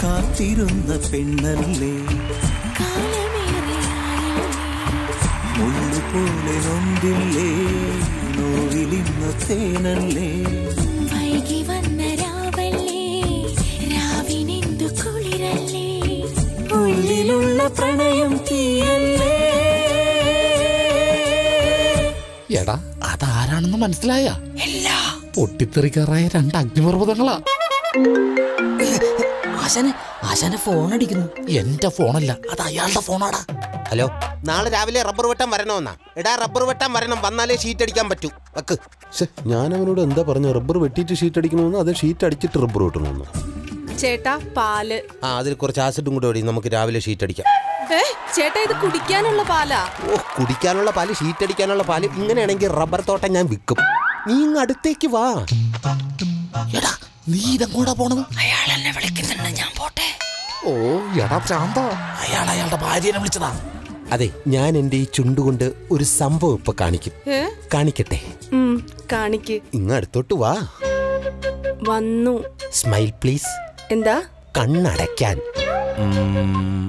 കാത്തിരുന്ന പെണ്ണല്ലേ മുള്ളുപോലെ നൊന്തില്ലേ നോവിലിന്ന തേനല്ലേ വൈകി വന്ന രാവല്ലേ രാവിനെന്തു കുളിരല്ലേ ഉള്ളിലുള്ള പ്രണയം തീയല്ലേ എടാ അതാരാണെന്ന് മനസ്സിലായ പൊട്ടിത്തെറിക്കാറായ രണ്ട് അഗ്നിപർവ്വതങ്ങളാ ആശാനെ ആശാനെ ഫോൺ അടിക്കുന്നു എന്റെ ഫോണല്ല അത് അയാളുടെ ഫോണാടാ ഹലോ നാളെ രാവിലെ റബ്ബർ വെട്ടാൻ വരണമെന്നാ എടാ റബ്ബർ വെട്ടാൻ വരണം വന്നാലേ ഷീറ്റ് അടിക്കാൻ പറ്റൂ വെക്ക് ഞാൻ അവനോട് എന്താ പറഞ്ഞ റബ്ബർ വെട്ടിയിട്ട് ഷീറ്റ് അടിക്കണമെന്ന് അത് ഷീറ്റ് അടിച്ചിട്ട് റബ്ബർ വെട്ടണമെന്ന് ചേട്ടാ പാല് ആ അതിൽ കുറച്ച് ആസിഡും കൂടെ ഒടി നമുക്ക് രാവിലെ ഷീറ്റ് അടിക്കാം ഏ ചേട്ടാ ഇത് കുടിക്കാനുള്ള പാലാ ഓ കുടിക്കാനുള്ള പാല് ഷീറ്റ് അടിക്കാനുള്ള പാല് ഇങ്ങനെയാണെങ്കിൽ റബ്ബർ തോട്ടം ഞാൻ വിൽക്കും നീ ഇങ്ങ് അടുത്തേക്ക് വാ എടാ നീ ഇതെങ്ങോട്ടാ പോണത് അയാൾ എന്നെ വിളിക്കുന്നുണ്ട് ഞാൻ പോട്ടെ ഓ എടാ പ്രാന്ത അയാൾ അയാളുടെ ഭാര്യനെ വിളിച്ചതാ അതെ ഞാൻ എൻ്റെ ഈ ചുണ്ടുകൊണ്ട് ഒരു സംഭവം ഇപ്പൊ കാണിക്കും ഏ കാണിക്കട്ടെ ഉം, കാണിക്ക് ഇങ്ങ് അടുത്തോട്ട് വാ വന്നു സ്മൈൽ പ്ലീസ് എന്താ കണ്ണടയ്ക്കാൻ ഉം.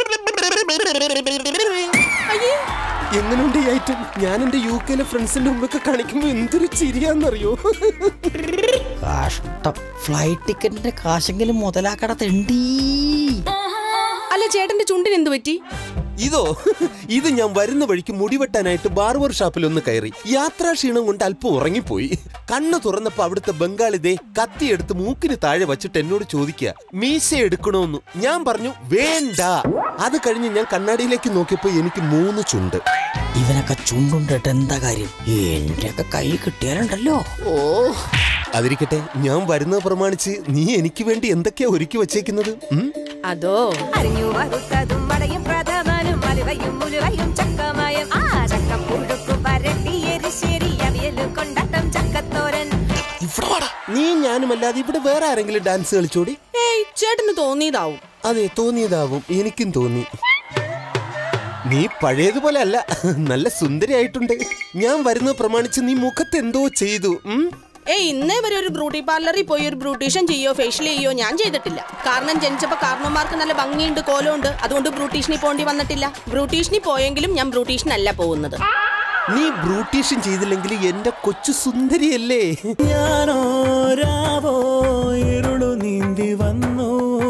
എങ്ങനെയുണ്ട് ഈ ഐറ്റം ഞാൻ എന്റെ യു കെയിലെ ഫ്രണ്ട്സിന്റെ മുമ്പൊക്കെ കാണിക്കുമ്പോ എന്തൊരു ചിരിയാന്നറിയോ കഷ്ടം ഫ്ലൈറ്റ് ടിക്കറ്റിന്റെ കാശെങ്കിലും മുതലാക്കട തെണ്ടീ അല്ല ചേട്ടന്റെ ചുണ്ടിന് എന്ത് പറ്റി ഇതോ ഇത് ഞാൻ വരുന്ന വഴിക്ക് മുടിവെട്ടാനായിട്ട് ബാർബർ ഷാപ്പിൽ ഒന്ന് കയറി യാത്രാ ക്ഷീണം കൊണ്ട് അല്പം ഉറങ്ങിപ്പോയി കണ്ണു തുറന്നപ്പോ അവിടുത്തെ ബംഗാളി ദേ കത്തിയെടുത്ത് മൂക്കിന് താഴെ വച്ചിട്ട് എന്നോട് ചോദിക്കുക മീശ എടുക്കണോന്ന് ഞാൻ പറഞ്ഞു വേണ്ട അത് കഴിഞ്ഞ് ഞാൻ കണ്ണാടിയിലേക്ക് നോക്കിയപ്പോ എനിക്ക് മൂന്ന് ചുണ്ട് ഇവനൊക്കെ ചുണ്ടുണ്ടിട്ട് എന്താ കാര്യം എന്റെയൊക്കെ കൈ കിട്ടിയാലുണ്ടല്ലോ ഓ അതിരിക്കട്ടെ ഞാൻ വരുന്നത് പ്രമാണിച്ച് നീ എനിക്ക് വേണ്ടി എന്തൊക്കെയാ ഒരുക്കി വച്ചേക്കുന്നത് ഉം? അതോ അറിഞ്ഞു വറുത്തതും വടയും പ്രഥമനും അലുവയും മുലുവയും ചക്കമയം ആ ചക്കപ്പുഴുക്കു വരട്ടി എരിശ്ശേരി അവിയലു കൊണ്ടാട്ടം ചക്കത്തോരൻ ഇവിടെ വാടാ നീ ഞാനുമല്ലാതെ ഇവിടെ വേറെ ആരെങ്കിലും ഡാൻസ് കളിച്ചോടി ഏയ് ചേട്ടന് തോന്നിയതാവും അതെ തോന്നിയതാവും എനിക്കും തോന്നി നീ പഴയതുപോലെ അല്ല നല്ല സുന്ദരിയായിട്ടുണ്ട് ഞാൻ വരുന്നത് പ്രമാണിച്ച് നീ മുഖത്ത് എന്തോ ചെയ്തു ഉം? ഏയ് ഇന്നേ വരെ ഒരു ബ്യൂട്ടി പാർലറിൽ പോയി ഒരു ബ്യൂട്ടീഷ്യൻ ചെയ്യോ ഫേഷ്യൽ ചെയ്യോ ഞാൻ ചെയ്തിട്ടില്ല കാരണം ജനിച്ചപ്പോ കാരണവന്മാർക്ക് നല്ല ഭംഗിയുണ്ട് കോലമുണ്ട് അതുകൊണ്ട് ബ്യൂട്ടീഷ്യനിൽ പോകേണ്ടി വന്നിട്ടില്ല ബ്യൂട്ടീഷ്യനിൽ പോയെങ്കിലും ഞാൻ ബ്യൂട്ടീഷ്യൻ അല്ല പോകുന്നത് നീ ബ്രൂട്ടീഷ്യൻ ചെയ്തില്ലെങ്കിൽ എന്റെ കൊച്ചു സുന്ദരിയല്ലേ ഞാനോ രാവോ ഇരുളു നീന്തി വന്നു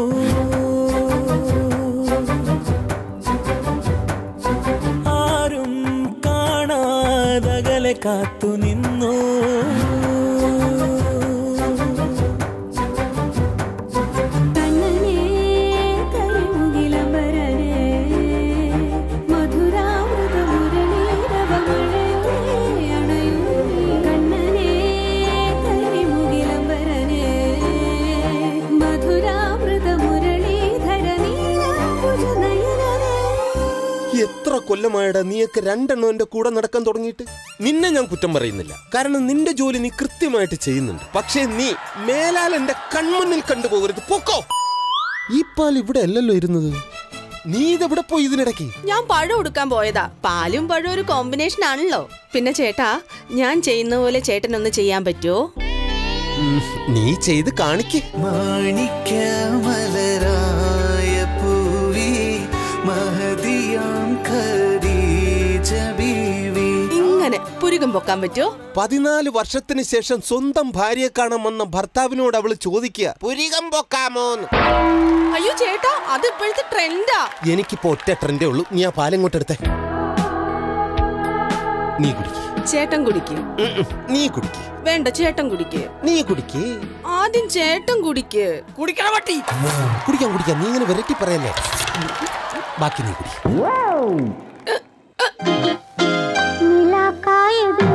ആരും കാണാതകലെ കാത്തു നിന്നു കണ്ണനേ കരിമുകിലംബരനേ മധുരാമൃത മുരളീരവമഴയേ അണയൂ കണ്ണനേ കരിമുകിലംബരനേ മധുരാമൃത മുരളീധര നീരാംബുജനയനനേ എത്ര കൊല്ലമായടാ നീയൊക്കെ രണ്ടെണ്ണം എന്റെ കൂടെ നടക്കാൻ തുടങ്ങിയിട്ട് നിന്നെ ഞാൻ കുറ്റം പറയുന്നില്ല കാരണം നിന്റെ ജോലി നീ കൃത്യമായിട്ട് ചെയ്യുന്നുണ്ട് പക്ഷേ നീ മേലാൽ എന്റെ കൺമുന്നിൽ കണ്ടുപോകരുത് പൊക്കോ ഈ പാൽ ഇവിടെ അല്ലല്ലോ ഇരുന്നത് നീ ഇതെവിടെ പോയി ഇതിനിടയ്ക്ക് ഞാൻ പഴം എടുക്കാൻ പോയതാ പാലും പഴം ഒരു കോമ്പിനേഷൻ ആണല്ലോ പിന്നെ ചേട്ടാ ഞാൻ ചെയ്യുന്ന പോലെ ചേട്ടനൊന്ന് ചെയ്യാൻ പറ്റുമോ ഉം, നീ ചെയ്ത് കാണിക്ക് മാണിക്യമലരായ പൂവി മഹദിയാം ഖദീജ ബീവി ഇങ്ങനെ പുരുകം പൊക്കാൻ പറ്റുമോ പതിനാല് വർഷത്തിന് ശേഷം സ്വന്തം ഭാര്യയെ കാണാൻ വന്ന ഭർത്താവിനോട് അവള് ചോദിക്കുക പുരികം പൊക്കാമോന്ന് അയ്യോ ചേട്ടാ അത് ഇപ്പോഴത്തെ ട്രെൻഡാ എനിക്കിപ്പോ ഒറ്റ ട്രെൻഡേ ഉള്ളൂ നീ ആ പാലിങ്ങോട്ട് എടുത്തേ നീ കുടിക്ക് ചേട്ടൻ കുടിക്ക് ഉം, ഉം, നീ കുടിക്ക് വേണ്ട ചേട്ടൻ കുടിക്ക് നീ കുടിക്ക് ആദ്യം ചേട്ടൻ കുടിക്ക് കുടിക്കണ പട്ടി കുടിക്കാൻ കുടിക്കാൻ നീ ഇങ്ങനെ വെറൈറ്റി പറയല്ലേ ബാക്കി നീ കുടി നിലാക്കായത്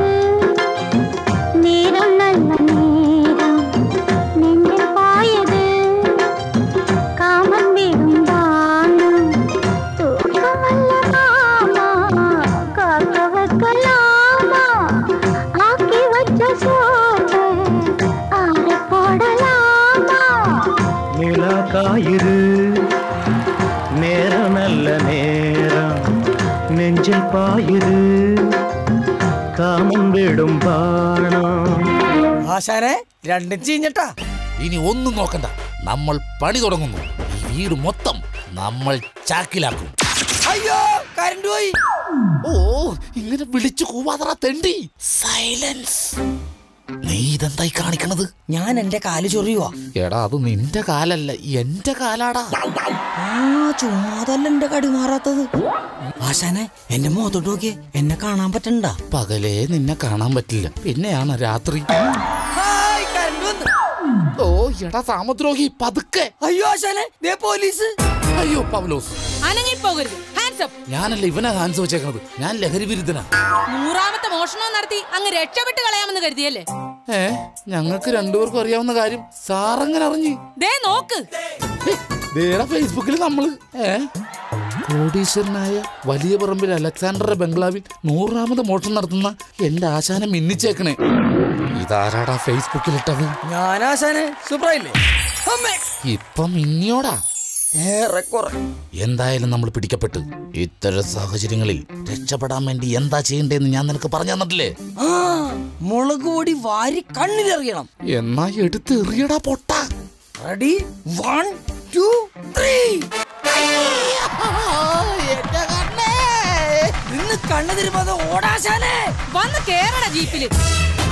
നേരം നല്ല നേരം നെഞ്ചിൽ പായത് കാമൻ വീടും വാണം തൂക്കമല്ല മാമ കാക്ക വെക്കലാമ ആക്കി വച്ച സോപ്പ് ആരെ പോടലാമ நிலாக்காயிரு நேரம் நல்ல நேரம் நெஞ்சில் பாயிரு காமன் விடும் பாணம் ആശാനെ രണ്ടും ചീഞ്ഞട്ടാ ഇനി ഒന്നും നോക്കണ്ട നമ്മൾ പണി തുടങ്ങുന്നു വീട് മൊത്തം നമ്മൾ ചാക്കിലാക്കും അയ്യോ കരണ്ട് പോയി ഓ ഇങ്ങനെ വിളിച്ചു കൂവാതറ തെണ്ടി സൈലൻസ് നീ ഇതെന്തായി കാണിക്കണത് ഞാൻ എന്റെ കാല് ചൊറിയുവാ എടാ അത് നിന്റെ കാലല്ല എന്റെ കാലാടാ ആ ചുമ്മാതല്ല എന്റെ കടി മാറാത്തത് ആശാനെ എന്റെ മുഖത്തോട്ട് നോക്കിയേ എന്നെ കാണാൻ പറ്റണ്ട പകലേ നിന്നെ കാണാൻ പറ്റില്ല പിന്നെയാണ് രാത്രി ഓ എടാ സാമദ്രോഹി പതുക്കെ അയ്യോ ആശാനെ ദേ പോലീസ് അയ്യോ പവലോസ് അനങ്ങിപ്പോകരുത് ഹാൻഡ്സ് അപ്പ് ഞാനല്ല ഇവനാ ഹാൻസ് വെച്ചേക്കണത് ഞാൻ ലഹരി വിരുദ്ധനാ നൂറാമത്തെ മോഷണം നടത്തി അങ്ങ് രക്ഷപ്പെട്ട് കളയാമെന്ന് കരുതിയല്ലേ ഏ ഞങ്ങൾക്ക് രണ്ടുപേർക്കും അറിയാവുന്ന കാര്യം സാറങ്ങനെ അറിഞ്ഞ് ദേ നോക്ക് ദേടാ ഫേസ്ബുക്കിൽ നമ്മള് ഏ കോടീശ്വരനായ വലിയ പറമ്പിൽ അലക്സാണ്ടറുടെ ബംഗ്ലാവിൽ നൂറാമത് മോഷണം നടത്തുന്ന എന്റെ ആശാനെ മിന്നിച്ചേക്കണേ ഇതാരാടാ ഫേസ്ബുക്കിൽ ഇട്ടത് ഞാൻ ആശാനെ സൂപ്പറായില്ലേ അമ്മേ ഇപ്പൊ മിന്നിയോടാ ഏറെക്കുറെ എന്തായാലും നമ്മൾ പിടിക്കപ്പെട്ടു ഇത്തരം സാഹചര്യങ്ങളിൽ രക്ഷപ്പെടാൻ വേണ്ടി എന്താ ചെയ്യണ്ടേന്ന് ഞാൻ നിനക്ക് പറഞ്ഞു തന്നിട്ടില്ലേ ആ മുളക് പൊടി വാരി കണ്ണിലെറിയണം എന്നാ എടുത്ത് എറിയടാ പൊട്ട റെഡി വൺ ടു ത്രീ നിന്ന് കണ്ണു തിരുമാതെ ഓടാശാനെ വന്ന് കേറട ജീപ്പില്